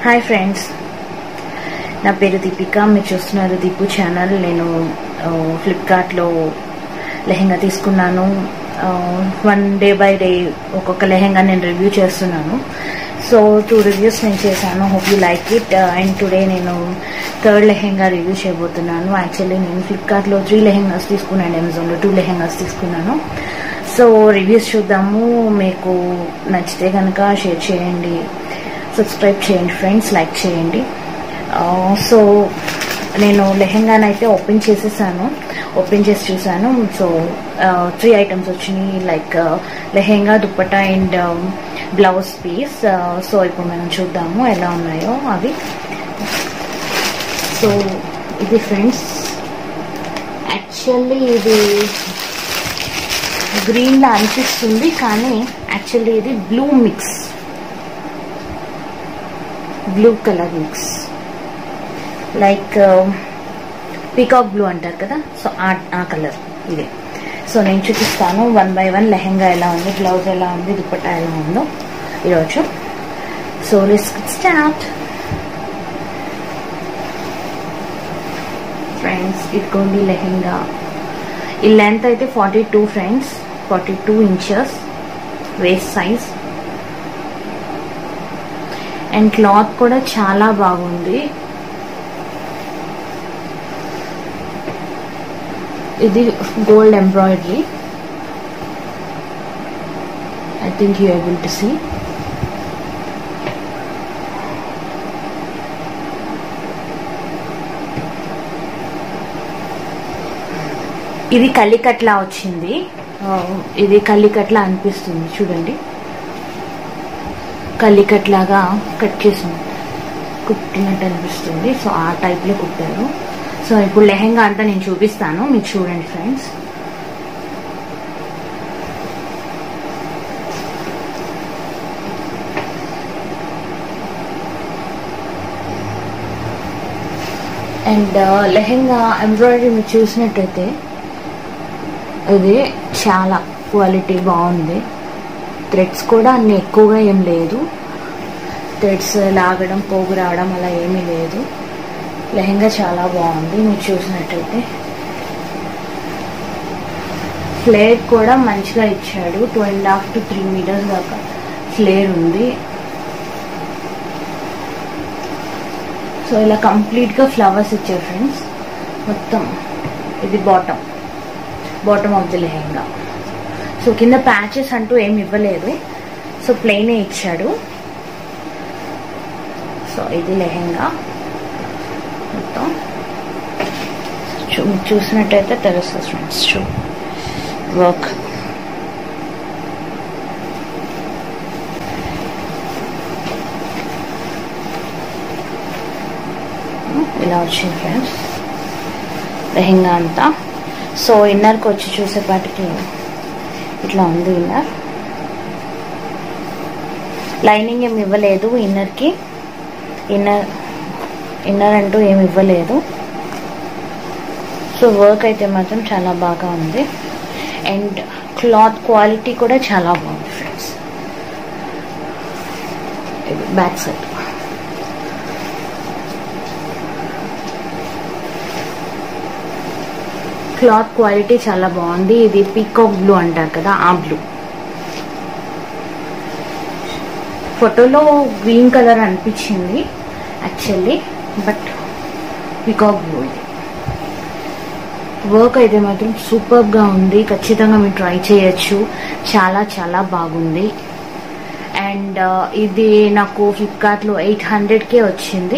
hi friends నా పేరు దీపిక మీరు చూస్తున్నారు దీపు ఛానల్ నేను ఫ్లిప్కార్ట్లో లెహెంగా తీసుకున్నాను వన్ డే బై డే ఒక్కొక్క లెహెంగా నేను రివ్యూ చేస్తున్నాను సో టూ రివ్యూస్ నేను చేశాను hope you like it and today నేను థర్డ్ లెహెంగా రివ్యూ చేయబోతున్నాను యాక్చువల్లీ నేను ఫ్లిప్కార్ట్లో త్రీ లెహెంగాస్ తీసుకున్నాను అమెజాన్లో టూ లెహెంగాస్ తీసుకున్నాను సో రివ్యూస్ చూద్దాము మీకు నచ్చితే కనుక షేర్ చేయండి సబ్స్క్రైబ్ చేయండి ఫ్రెండ్స్ లైక్ చేయండి సో నేను లెహెంగాని అయితే ఓపెన్ చేసేసాను ఓపెన్ చేసి చూసాను సో త్రీ ఐటమ్స్ వచ్చినాయి like lehenga dupatta and blouse piece so ఇప్పుడు మనం చూద్దాము ఎలా ఉన్నాయో అవి సో ఇది ఫ్రెండ్స్ యాక్చువల్లీ ఇది గ్రీన్లా అనిపిస్తుంది కానీ యాక్చువల్లీ ఇది blue mix blue colour mix like peacock blue అంటారు కదా సో ఆ కలర్ ఇదే సో నేను చూపిస్తాను వన్ బై వన్ లెహెంగా ఎలా ఉంది బ్లౌజ్ ఎలా ఉంది దుప్పట్టా ఎలా ఉందో ఈరోజు సో లెట్స్ స్టార్ట్ ఫ్రెండ్స్ ఇదిగోండి లెహెంగా ఈ లెంత్ అయితే forty two friends forty two inches waist size and cloth కూడా చాలా బాగుంది ఇది gold embroidery I think you able to see ఇది కల్లికట్లా వచ్చింది ఇది కల్లికట్లా అనిపిస్తుంది చూడండి కల్లికట్లాగా కట్ చేసింది కుట్టినట్టు అనిపిస్తుంది సో ఆ టైప్లో కుట్టారు సో ఇప్పుడు లెహెంగా అంతా నేను చూపిస్తాను మీకు చూడండి ఫ్రెండ్స్ అండ్ లెహెంగా ఎంబ్రాయిడరీ మీరు చూసినట్టయితే ఇది చాలా క్వాలిటీ బాగుంది థ్రెడ్స్ కూడా అన్ని ఎక్కువగా ఏం లేదు థ్రెడ్స్ లాగడం పోగు రావడం అలా ఏమీ లేదు లెహెంగా చాలా బాగుంది మీరు చూసినట్టయితే ఫ్లేర్ కూడా మంచిగా ఇచ్చాడు two and half to three metres దాకా ఫ్లేర్ ఉంది సో ఇలా కంప్లీట్గా ఫ్లవర్స్ ఇచ్చారు ఫ్రెండ్స్ మొత్తం ఇది bottom bottom of the lehenga so కింద ప్యాచెస్ అంటూ ఏమి ఇవ్వలేదు సో ప్లెయినే ఇచ్చాడు సో ఇది లెహెంగా మొత్తం చూ చూసినట్టయితే తెలుస్తుంది ఫ్రెండ్స్ చూ వర్క్ ఇలా వచ్చింది ఫ్రెండ్స్ లెహెంగా అంతా సో ఇన్నర్కి వచ్చి చూసేపాటికి ఇట్లా ఉంది ఇన్నర్ లైనింగ్ ఏమి ఇవ్వలేదు ఇన్నర్కి ఇన్నర్ ఇన్నర్ అంటూ ఏమి ఇవ్వలేదు సో వర్క్ అయితే మాత్రం చాలా బాగా ఉంది అండ్ క్లాత్ క్వాలిటీ కూడా చాలా బాగుంది ఫ్రెండ్స్ ఇది బ్యాక్ సైడ్ క్లాత్ క్వాలిటీ చాలా బాగుంది ఇది పీకాక్ బ్లూ అంటారు కదా ఆ బ్లూ ఫోటోలో గ్రీన్ కలర్ అనిపించింది యాక్చువల్లీ బట్ పీకాక్ బ్లూ ఇది వర్క్ అయితే మాత్రం సూపర్గా ఉంది ఖచ్చితంగా మీరు ట్రై చేయొచ్చు చాలా చాలా బాగుంది అండ్ ఇది నాకు ఫ్లిప్కార్ట్లో ఎయిట్ హండ్రెడ్కే వచ్చింది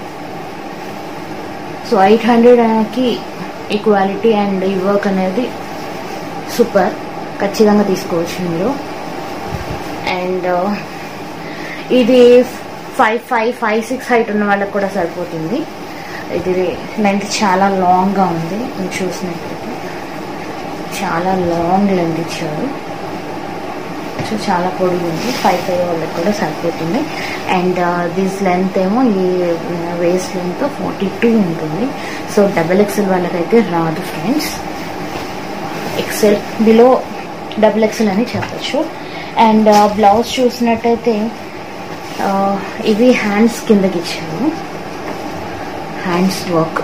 సో ఎయిట్ హండ్రెడ్కి ఈ క్వాలిటీ అండ్ ఈ వర్క్ అనేది సూపర్ ఖచ్చితంగా తీసుకోవచ్చు మీరు అండ్ ఇది five five five six height ఉన్న వాళ్ళకి కూడా సరిపోతుంది ఇది లెంత్ చాలా లాంగ్గా ఉంది మీరు చూసినట్లయితే చాలా లాంగ్ లెంత్ ఇచ్చారు సో చాలా పొడుగు ఉంది ఫైవ్ ఫైవ్ వాళ్ళకి కూడా సరిపోతుంది అండ్ దిస్ లెంత్ ఏమో ఈ వేస్ట్ లెంత్ ఫార్టీ టూ ఉంటుంది సో డబల్ ఎక్సెల్ వాళ్ళకైతే రాదు friends XL below double XL అని చెప్పచ్చు అండ్ బ్లౌజ్ చూసినట్టయితే ఆ, ఇవి హ్యాండ్స్ కిందకి ఇచ్చాను హ్యాండ్స్ వర్క్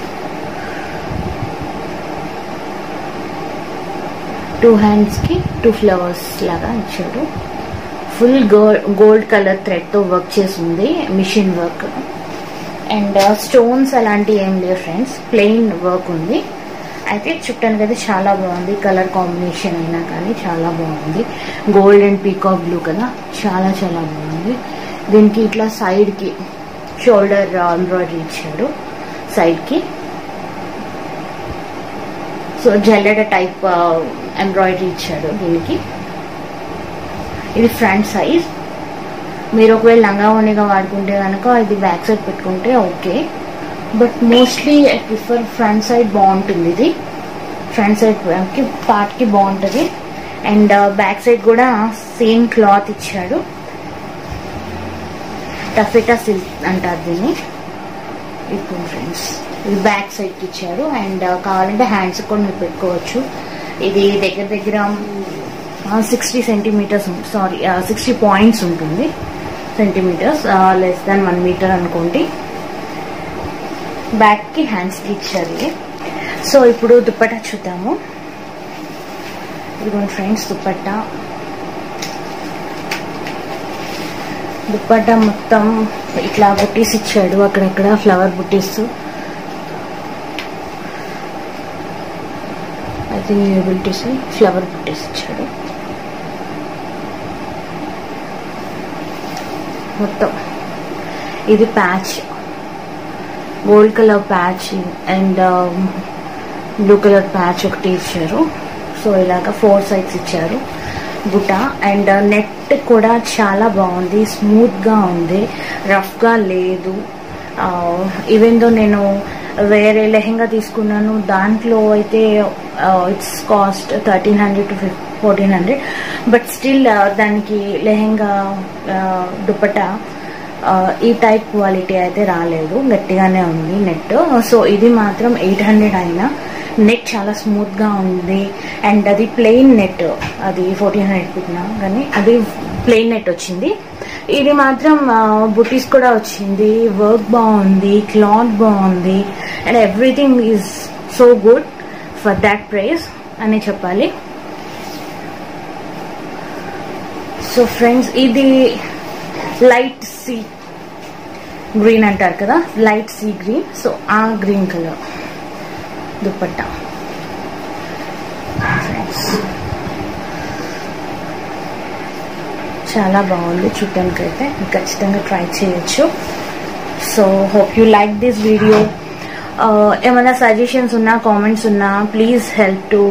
టూ హ్యాండ్స్కి టూ ఫ్లవర్స్ లాగా ఇచ్చాడు ఫుల్ గోల్డ్ గోల్డ్ కలర్ థ్రెడ్తో వర్క్ చేసి ఉంది మిషన్ వర్క్ అండ్ స్టోన్స్ అలాంటివి ఏం లేవు ఫ్రెండ్స్ ప్లెయిన్ వర్క్ ఉంది అయితే చుట్టానికి అయితే చాలా బాగుంది కలర్ కాంబినేషన్ అయినా కానీ చాలా బాగుంది గోల్డ్ అండ్ పీకాక్ బ్లూ కదా చాలా చాలా బాగుంది దీనికి ఇట్లా సైడ్కి షోల్డర్ ఎంబ్రాయిడరీ ఇచ్చాడు సైడ్కి సో జల్లెడ టైప్ ఎంబ్రాయిడరీ ఇచ్చాడు దీనికి ఇది ఫ్రంట్ సైజ్ మీరు ఒకవేళ లంగా ఓనిగా వాడుకుంటే కనుక ఇది బ్యాక్ సైడ్ పెట్టుకుంటే okay but mostly I prefer front side బాగుంటుంది ఇది ఫ్రంట్ సైడ్కి పార్ట్కి బాగుంటుంది అండ్ బ్యాక్ సైడ్ కూడా సేమ్ క్లాత్ ఇచ్చాడు టఫెటా సిల్క్ అంటారు దీన్ని ఇప్పుడు ఫ్రెండ్స్ ఇది బ్యాక్ సైడ్కి ఇచ్చారు అండ్ కావాలంటే హ్యాండ్స్ కూడా మీరు పెట్టుకోవచ్చు ఇది దగ్గర దగ్గర sixty centimetres sorry sixty points ఉంటుంది centimetres less than one metre అనుకోండి బ్యాక్కి హ్యాండ్స్కి ఇచ్చారు ఇది సో ఇప్పుడు దుప్పట్టా చూద్దాము ఇదిగోండి ఫ్రెండ్స్ దుప్పట్టా దుప్పట్టా మొత్తం ఇట్లా బుట్టీస్ ఇచ్చాడు అక్కడక్కడ ఫ్లవర్ బుట్టీస్ ఐ థింక్ ఏబిలిటీస్ ఫ్లవర్ బుట్టీస్ ఇచ్చాడు మొత్తం ఇది patch gold colour patch and blue colour patch ఒకటి ఇచ్చారు సో ఇలాగ ఫోర్ సైడ్స్ ఇచ్చారు బుట్ట అండ్ నెట్ కూడా చాలా బాగుంది స్మూత్గా ఉంది రఫ్గా లేదు ఈవెన్ దో నేను వేరే లెహెంగా తీసుకున్నాను దాంట్లో అయితే it's cost thirteen hundred to fourteen hundred but still దానికి లెహెంగా దుప్పటా ఈ టైప్ క్వాలిటీ అయితే రాలేదు గట్టిగానే ఉంది నెట్ సో ఇది మాత్రం ఎయిట్ హండ్రెడ్ అయినా నెట్ చాలా స్మూత్ గా ఉంది అండ్ అది ప్లెయిన్ నెట్ అది ఫోర్టీన్ హండ్రెడ్ పెట్టినా కానీ అది ప్లెయిన్ నెట్ వచ్చింది ఇది మాత్రం బుటీస్ కూడా వచ్చింది వర్క్ బాగుంది క్లాత్ బాగుంది and everything is so good for that price అని చెప్పాలి సో ఫ్రెండ్స్ ఇది లైట్ సీ గ్రీన్ అంటారు కదా లైట్ సీ గ్రీన్ సో ఆ గ్రీన్ కలర్ దుప్పట్టా ఫ్రెండ్స్ చాలా బాగుంది చూడటానికి అయితే ఖచ్చితంగా ట్రై చేయొచ్చు so hope you like this video ఏమైనా సజెషన్స్ ఉన్నా కామెంట్స్ ఉన్నా please help to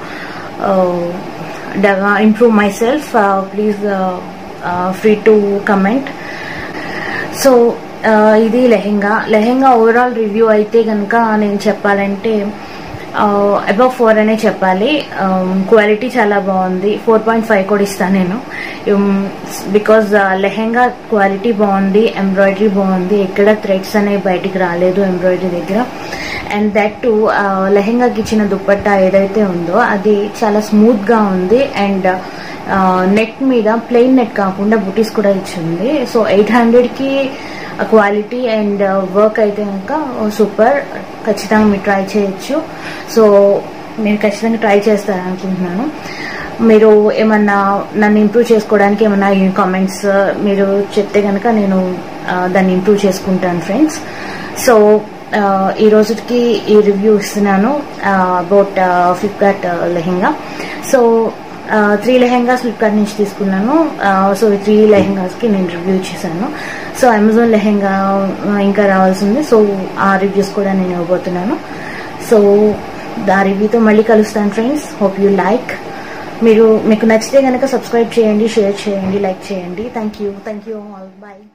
improve myself please free to comment so ఇది లెహెంగా లెహెంగా ఓవరాల్ రివ్యూ అయితే కనుక నేను చెప్పాలంటే అబౌవ్ ఫోర్ అనే చెప్పాలి క్వాలిటీ చాలా బాగుంది ఫోర్ పాయింట్ ఫైవ్ కూడా ఇస్తాను నేను బికాజ్ లెహెంగా క్వాలిటీ బాగుంది ఎంబ్రాయిడరీ బాగుంది ఎక్కడ థ్రెడ్స్ అనేవి బయటికి రాలేదు ఎంబ్రాయిడరీ దగ్గర అండ్ దట్ టు లెహెంగాకి ఇచ్చిన దుప్పట్టా ఏదైతే ఉందో అది చాలా స్మూత్గా ఉంది అండ్ నెట్ మీద ప్లెయిన్ నెట్ కాకుండా బుటీస్ కూడా ఇచ్చింది సో ఎయిట్ హండ్రెడ్కి క్వాలిటీ అండ్ వర్క్ అయితే కనుక సూపర్ ఖచ్చితంగా మీరు ట్రై చేయొచ్చు సో నేను ఖచ్చితంగా ట్రై చేస్తాను అనుకుంటున్నాను మీరు ఏమన్నా నన్ను ఇంప్రూవ్ చేసుకోవడానికి ఏమన్నా కామెంట్స్ మీరు చెప్తే కనుక నేను దాన్ని ఇంప్రూవ్ చేసుకుంటాను ఫ్రెండ్స్ సో ఈ రోజుకి ఈ రివ్యూ ఇస్తున్నాను about Flipkart lehenga so three lehengas Flipkart నుంచి తీసుకున్నాను సో ఈ త్రీ లెహెంగాస్కి నేను రివ్యూ చేశాను సో అమెజాన్ లెహెంగా ఇంకా రావాల్సింది సో ఆ రివ్యూస్ కూడా నేను ఇవ్వబోతున్నాను సో ఆ రివ్యూతో మళ్ళీ కలుస్తాను ఫ్రెండ్స్ హోప్ యూ లైక్ మీరు మీకు నచ్చితే కనుక సబ్స్క్రైబ్ చేయండి షేర్ చేయండి లైక్ చేయండి thank you thank you all bye